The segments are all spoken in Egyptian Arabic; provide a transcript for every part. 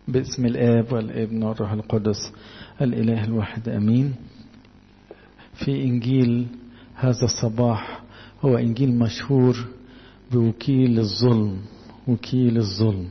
باسم الآب والابن والروح القدس الإله الواحد أمين في إنجيل هذا الصباح هو إنجيل مشهور بوكيل الظلم وكيل الظلم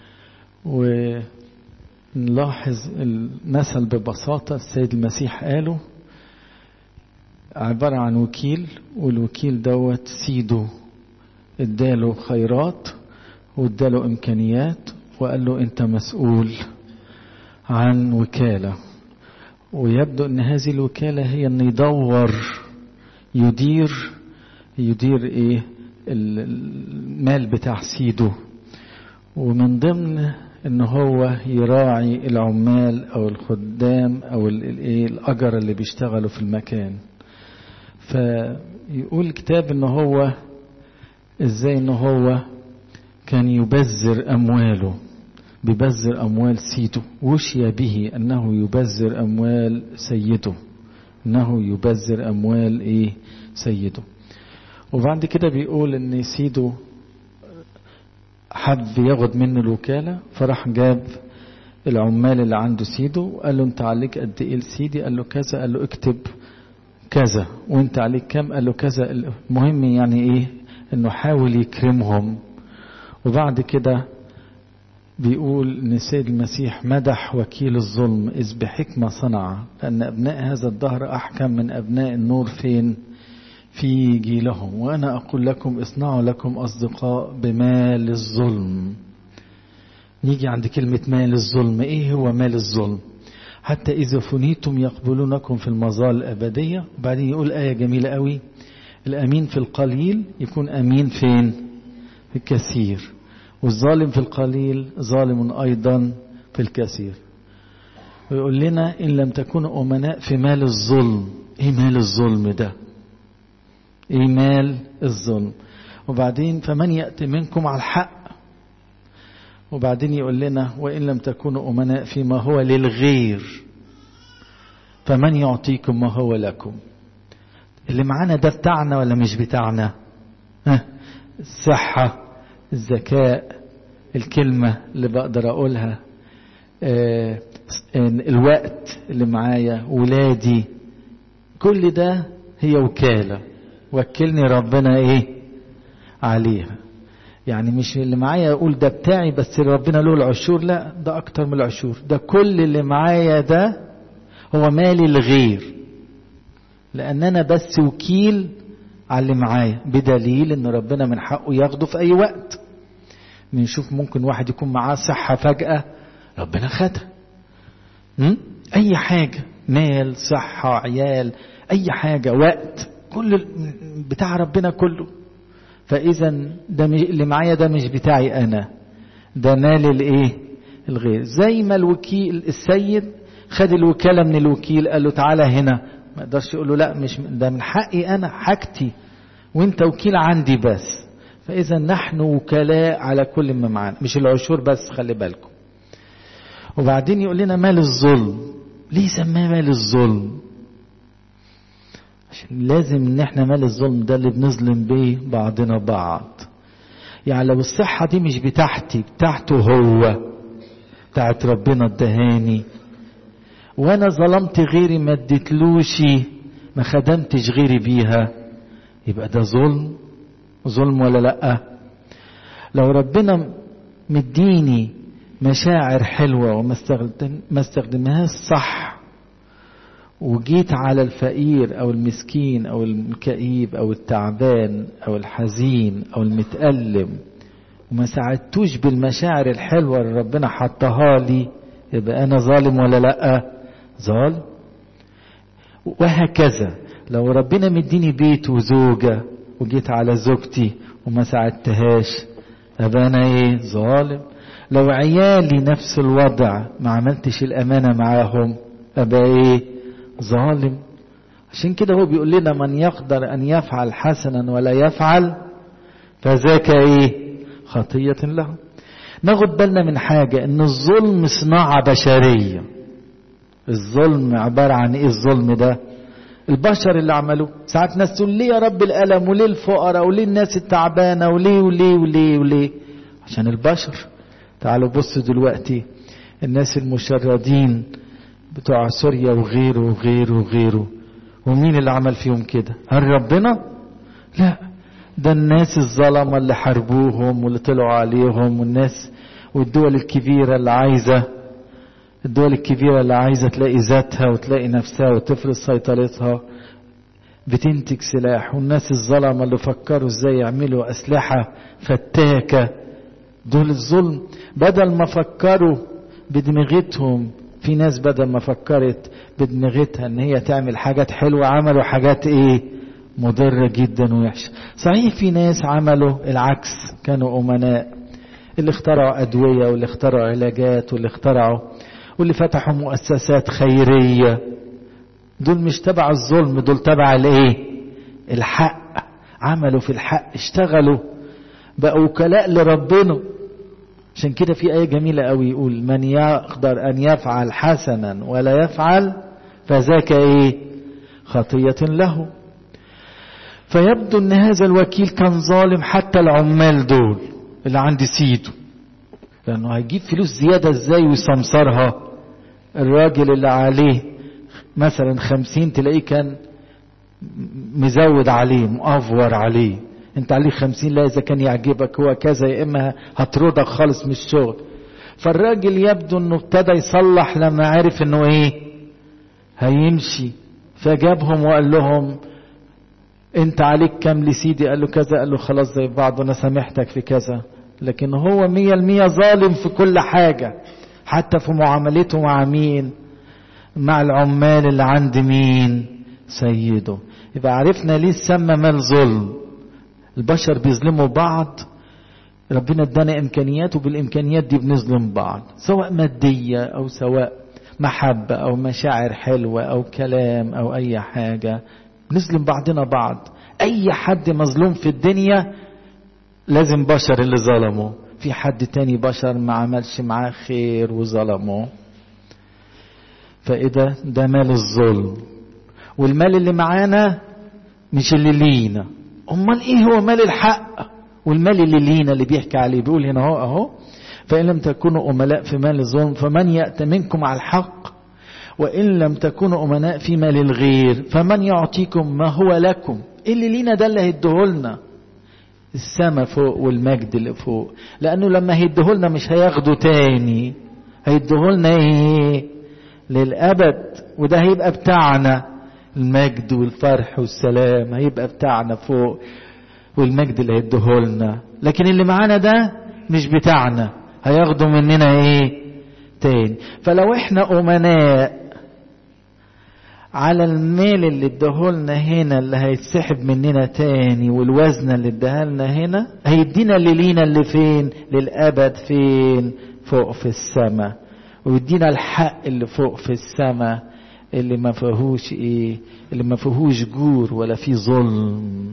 ونلاحظ المثل ببساطة السيد المسيح قاله عبارة عن وكيل والوكيل دوت سيده اداله خيرات واداله امكانيات وقال له انت مسؤول عن وكالة ويبدو ان هذه الوكالة هي ان يدور يدير يدير ايه المال بتاع سيده ومن ضمن ان هو يراعي العمال او الخدام او الايه الاجر اللي بيشتغلوا في المكان فيقول الكتاب ان هو ازاي ان هو كان يبذر امواله ببذر اموال سيده وشي به انه يبذر اموال سيده انه يبذر اموال ايه سيده وبعد كده بيقول ان سيده حب ياخد منه الوكالة فراح جاب العمال اللي عنده سيده وقال له انت عليك قد ايه لسيدي قال له كذا قال له اكتب كذا وانت عليك كام قال له كذا المهم يعني ايه انه حاول يكرمهم وبعد كده بيقول ان السيد المسيح مدح وكيل الظلم اذ بحكمه صنع لان ابناء هذا الدهر احكم من ابناء النور فين في جيلهم وانا اقول لكم اصنعوا لكم اصدقاء بمال الظلم نيجي عند كلمه مال الظلم ايه هو مال الظلم حتى اذا فنيتم يقبلونكم في المظال الابديه وبعدين يقول ايه جميله قوي الامين في القليل يكون امين فين في الكثير والظالم في القليل ظالم أيضا في الكثير ويقول لنا إن لم تكونوا أمناء في مال الظلم إيه مال الظلم ده إيه مال الظلم وبعدين فمن يأتي منكم على الحق وبعدين يقول لنا وإن لم تكونوا أمناء فيما هو للغير فمن يعطيكم ما هو لكم اللي معانا ده بتاعنا ولا مش بتاعنا ها الصحة الذكاء الكلمة اللي بقدر أقولها آه الوقت اللي معايا ولادي كل ده هي وكالة وكلني ربنا ايه عليها يعني مش اللي معايا اقول ده بتاعي بس ربنا له العشور لا ده اكتر من العشور ده كل اللي معايا ده هو مالي الغير لان انا بس وكيل على اللي معايا بدليل ان ربنا من حقه ياخده في اي وقت بنشوف ممكن واحد يكون معاه صحة فجأة ربنا خدها اي حاجة مال صحة عيال اي حاجة وقت كل بتاع ربنا كله فاذا ده اللي معايا ده مش بتاعي انا ده مال الايه الغير زي ما الوكيل السيد خد الوكالة من الوكيل قال له تعالى هنا ما يقدرش يقول له لا مش ده من حقي انا حاجتي وانت وكيل عندي بس فاذا نحن وكلاء على كل ما معانا مش العشور بس خلي بالكم وبعدين يقول لنا مال الظلم ليه سماه مال الظلم عشان لازم ان احنا مال الظلم ده اللي بنظلم بيه بعضنا بعض يعني لو الصحة دي مش بتاعتي بتاعته هو بتاعت ربنا ادهاني وانا ظلمت غيري ما اديتلوش ما خدمتش غيري بيها يبقى ده ظلم ظلم ولا لا لو ربنا مديني مشاعر حلوة وما استخدم ما استخدمهاش صح وجيت على الفقير او المسكين او الكئيب او التعبان او الحزين او المتألم وما ساعدتوش بالمشاعر الحلوة اللي ربنا حطها لي يبقى انا ظالم ولا لا ظالم وهكذا لو ربنا مديني بيت وزوجة وجيت على زوجتي وما ساعدتهاش ابقى انا ايه ظالم لو عيالي نفس الوضع ما عملتش الامانة معاهم ابقى ايه ظالم عشان كده هو بيقول لنا من يقدر ان يفعل حسنا ولا يفعل فذاك ايه خطية له ناخد بالنا من حاجة ان الظلم صناعة بشرية الظلم عبارة عن ايه الظلم ده البشر اللي عملوه ساعات ناس تقول ليه يا رب الألم وليه الفقراء وليه الناس التعبانة وليه وليه وليه وليه عشان البشر تعالوا بصوا دلوقتي الناس المشردين بتوع سوريا وغيره وغيره وغيره ومين اللي عمل فيهم كده هل ربنا لا ده الناس الظلمة اللي حاربوهم واللي طلعوا عليهم والناس والدول الكبيرة اللي عايزة الدول الكبيرة اللي عايزة تلاقي ذاتها وتلاقي نفسها وتفرض سيطرتها بتنتج سلاح والناس الظلمة اللي فكروا ازاي يعملوا أسلحة فتاكة دول الظلم بدل ما فكروا بدماغتهم في ناس بدل ما فكرت بدماغتها ان هي تعمل حاجات حلوة عملوا حاجات ايه مضرة جدا ووحشة صحيح في ناس عملوا العكس كانوا أمناء اللي اخترعوا أدوية واللي اخترعوا علاجات واللي اخترعوا واللي فتحوا مؤسسات خيرية دول مش تبع الظلم دول تبع الايه الحق عملوا في الحق اشتغلوا بقوا وكلاء لربنا عشان كده في آية جميلة قوي يقول من يقدر أن يفعل حسنا ولا يفعل فذاك إيه خطية له فيبدو أن هذا الوكيل كان ظالم حتى العمال دول اللي عند سيده لأنه هيجيب فلوس زيادة إزاي ويسمسرها الراجل اللي عليه مثلا خمسين تلاقيه كان مزود عليه مأفور عليه انت عليه خمسين لا اذا كان يعجبك هو كذا يا اما هترضك خالص من الشغل فالراجل يبدو انه ابتدى يصلح لما عرف انه ايه هيمشي فجابهم وقال لهم انت عليك كام لسيدي قال له كذا قال له خلاص زي بعض انا سامحتك في كذا لكن هو مية المية ظالم في كل حاجة حتى في معاملته مع مين مع العمال اللي عند مين سيده يبقى عرفنا ليه سمى مال ظلم البشر بيظلموا بعض ربنا ادانا امكانيات وبالامكانيات دي بنظلم بعض سواء ماديه او سواء محبه او مشاعر حلوه او كلام او اي حاجه بنظلم بعضنا بعض اي حد مظلوم في الدنيا لازم بشر اللي ظلمه في حد تاني بشر ما عملش معاه خير وظلمه فإذا ده مال الظلم والمال اللي معانا مش اللي لينا امال ايه هو مال الحق والمال اللي لينا اللي بيحكي عليه بيقول هنا اهو اهو فان لم تكونوا املاء في مال الظلم فمن ياتي منكم على الحق وان لم تكونوا امناء في مال الغير فمن يعطيكم ما هو لكم اللي لينا ده اللي هيديهولنا السما فوق والمجد اللي فوق لانه لما هيديهولنا مش هياخده تاني هيديهولنا ايه للابد وده هيبقى بتاعنا المجد والفرح والسلام هيبقى بتاعنا فوق والمجد اللي هيديهولنا لكن اللي معانا ده مش بتاعنا هياخدوا مننا ايه تاني فلو احنا امناء على المال اللي اداهولنا هنا اللي هيتسحب مننا تاني والوزنه اللي اداها لنا هنا هيدينا اللي لينا اللي فين للابد فين فوق في السماء ويدينا الحق اللي فوق في السماء اللي ما فيهوش ايه اللي ما فيهوش جور ولا فيه ظلم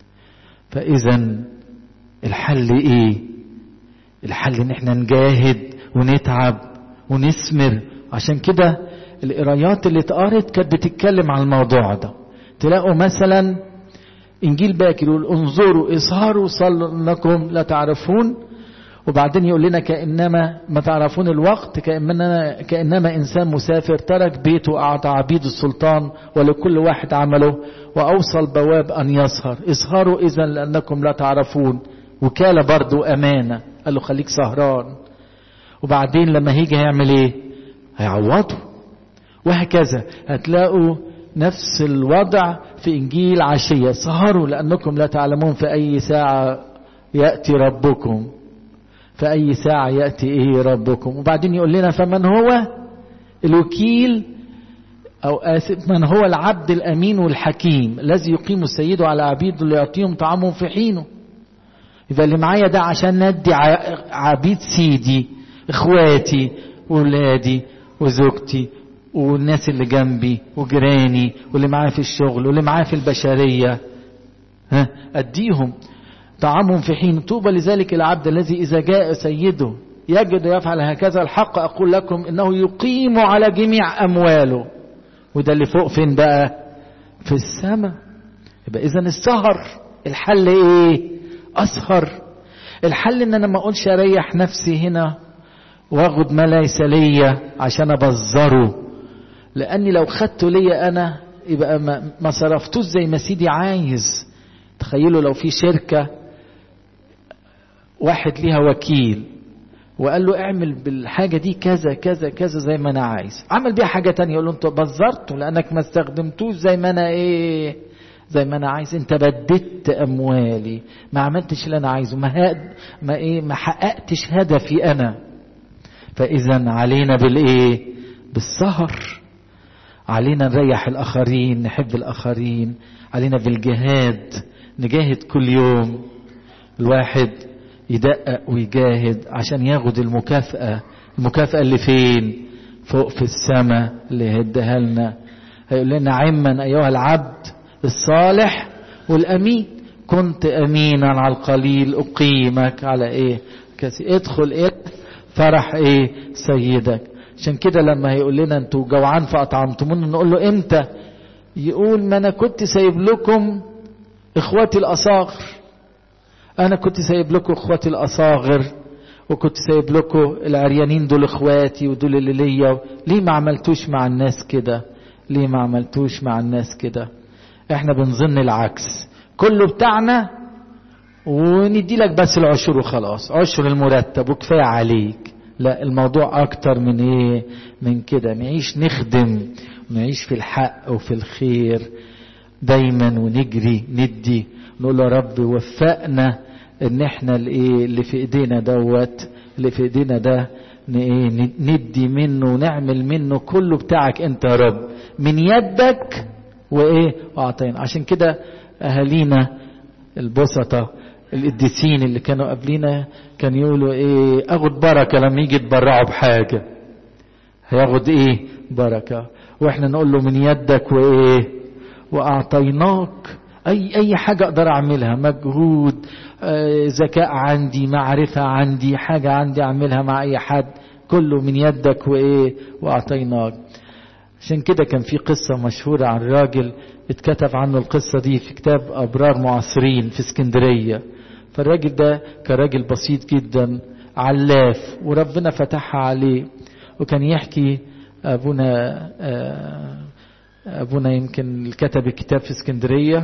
فاذا الحل ايه الحل ان احنا نجاهد ونتعب ونثمر عشان كده القرايات اللي اتقرت كانت بتتكلم عن الموضوع ده تلاقوا مثلا انجيل باكر يقول انظروا اسهروا صلوا لكم لا تعرفون وبعدين يقول لنا كانما ما تعرفون الوقت كانما كانما انسان مسافر ترك بيته واعطى عبيد السلطان ولكل واحد عمله واوصى البواب ان يسهر اسهروا اذا لانكم لا تعرفون وكاله برضو امانه قال له خليك سهران وبعدين لما هيجي هيعمل ايه هيعوضه وهكذا هتلاقوا نفس الوضع في انجيل عشيه سهروا لانكم لا تعلمون في اي ساعه ياتي ربكم في أي ساعة يأتي إيه ربكم وبعدين يقول لنا فمن هو الوكيل أو آسف من هو العبد الأمين والحكيم الذي يقيم السيد على عبيده ليعطيهم طعامهم في حينه يبقى اللي معايا ده عشان ندي عبيد سيدي اخواتي وولادي وزوجتي والناس اللي جنبي وجيراني واللي معايا في الشغل واللي معايا في البشرية ها أديهم طعامهم في حين طوبى لذلك العبد الذي إذا جاء سيده يجد يفعل هكذا الحق أقول لكم إنه يقيم على جميع أمواله وده اللي فوق فين بقى في السماء يبقى إذا السهر الحل إيه أسهر الحل إن أنا ما أقولش أريح نفسي هنا واخد ما ليس ليا عشان ابذره لاني لو خدته ليا انا يبقى ما, ما صرفتوش زي ما سيدي عايز تخيلوا لو في شركة واحد ليها وكيل وقال له اعمل بالحاجة دي كذا كذا كذا زي ما انا عايز عمل بيها حاجة تانية يقول له انت بذرته لانك ما استخدمتوش زي ما انا ايه زي ما انا عايز انت بددت اموالي ما عملتش اللي انا عايزه ما هاد ما ايه ما حققتش هدفي انا فاذا علينا بالايه بالسهر علينا نريح الاخرين نحب الاخرين علينا بالجهاد نجاهد كل يوم الواحد يدقق ويجاهد عشان ياخد المكافأة المكافأة اللي فين فوق في السماء اللي هدها لنا هيقول لنا عما أيها العبد الصالح والأمين كنت أمينا على القليل أقيمك على إيه كسي ادخل إيه فرح إيه سيدك عشان كده لما هيقول لنا انتوا جوعان فأطعمتمونا نقول له امتى يقول ما انا كنت سايب لكم اخواتي الاصاغر انا كنت سايب لكم اخواتي الاصاغر وكنت سايب لكم العريانين دول اخواتي ودول اللي ليا ليه ما عملتوش مع الناس كده ليه ما عملتوش مع الناس كده احنا بنظن العكس كله بتاعنا وندي لك بس العشر وخلاص عشر المرتب وكفايه عليك لا الموضوع اكتر من ايه من كده نعيش نخدم ونعيش في الحق وفي الخير دايما ونجري ندي نقول يا رب وفقنا ان احنا الايه اللي في ايدينا دوت اللي في ايدينا ده ايه ندي منه ونعمل منه كله بتاعك انت يا رب من يدك وايه واعطينا عشان كده اهالينا البسطه القديسين اللي كانوا قبلينا كانوا يقولوا ايه اخد بركه لما يجي يتبرعوا بحاجه هياخد ايه بركه واحنا نقول له من يدك وايه واعطيناك اي اي حاجه اقدر اعملها مجهود آه ذكاء عندي معرفه عندي حاجه عندي اعملها مع اي حد كله من يدك وايه واعطيناك عشان كده كان في قصة مشهورة عن راجل اتكتب عنه القصة دي في كتاب أبرار معاصرين في اسكندرية فالراجل ده كان راجل بسيط جدا علاف وربنا فتحها عليه وكان يحكي أبونا أبونا يمكن كتب الكتاب في اسكندرية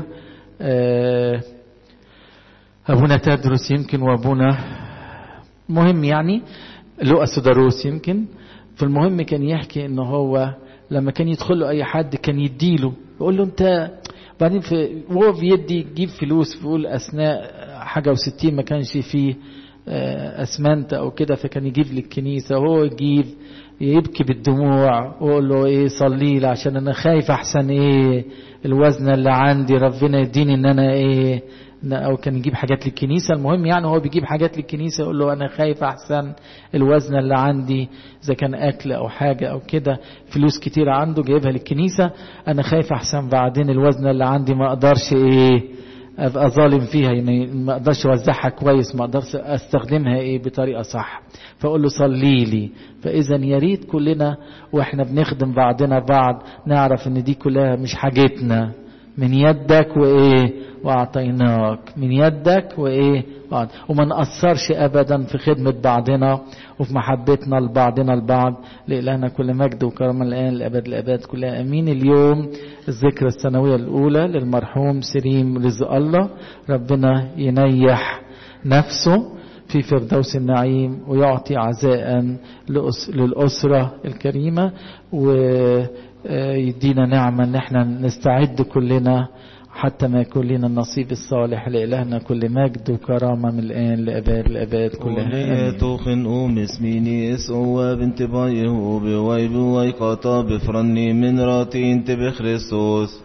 أبونا تدرس يمكن وأبونا مهم يعني لؤى سدروس يمكن فالمهم كان يحكي إنه هو لما كان يدخل له اي حد كان يديله يقول له انت بعدين في وهو بيدي يجيب فلوس بيقول اثناء حاجه وستين ما كانش فيه اسمنت او كده فكان يجيب للكنيسه وهو يجيب يبكي بالدموع ويقول له ايه صلي لي عشان انا خايف احسن ايه الوزن اللي عندي ربنا يديني ان انا ايه او كان يجيب حاجات للكنيسه المهم يعني هو بيجيب حاجات للكنيسه يقول له انا خايف احسن الوزن اللي عندي اذا كان اكل او حاجه او كده فلوس كتير عنده جايبها للكنيسه انا خايف احسن بعدين الوزن اللي عندي ما اقدرش ايه ابقى ظالم فيها يعني ما اقدرش اوزعها كويس ما اقدرش استخدمها ايه بطريقه صح فاقول له صلي لي فاذا يا ريت كلنا واحنا بنخدم بعضنا بعض نعرف ان دي كلها مش حاجتنا من يدك وايه واعطيناك من يدك وايه بعض وما نقصرش ابدا في خدمه بعضنا وفي محبتنا لبعضنا البعض لإلهنا كل مجد وكرم الان لابد الاباد كلها امين اليوم الذكرى السنويه الاولى للمرحوم سليم رزق الله ربنا ينيح نفسه في فردوس النعيم ويعطي عزاء للأسرة الكريمة ويدينا نعمة ان احنا نستعد كلنا حتى ما يكون لنا النصيب الصالح لإلهنا كل مجد وكرامة من الآن لأباد الأباد كلها توخن أم اسميني اسقوا بنت بايه بواي بواي قطا بفرني من راتي انت بخريستوس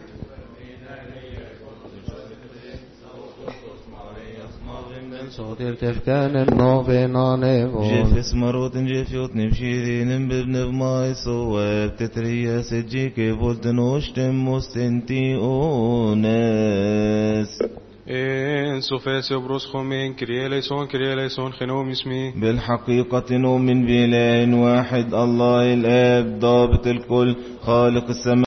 صوتير تفكان النوفينا جيف اسمروت جيف يوتني بشيرين ببن بماي صواب تتريا سجيك فولتن وشتم مستنتي اونس إن سوفيس بروس خومين كريه ليسون كريه ليسون خنوم اسمي بالحقيقة نؤمن بإله واحد الله الآب ضابط الكل خالق السماء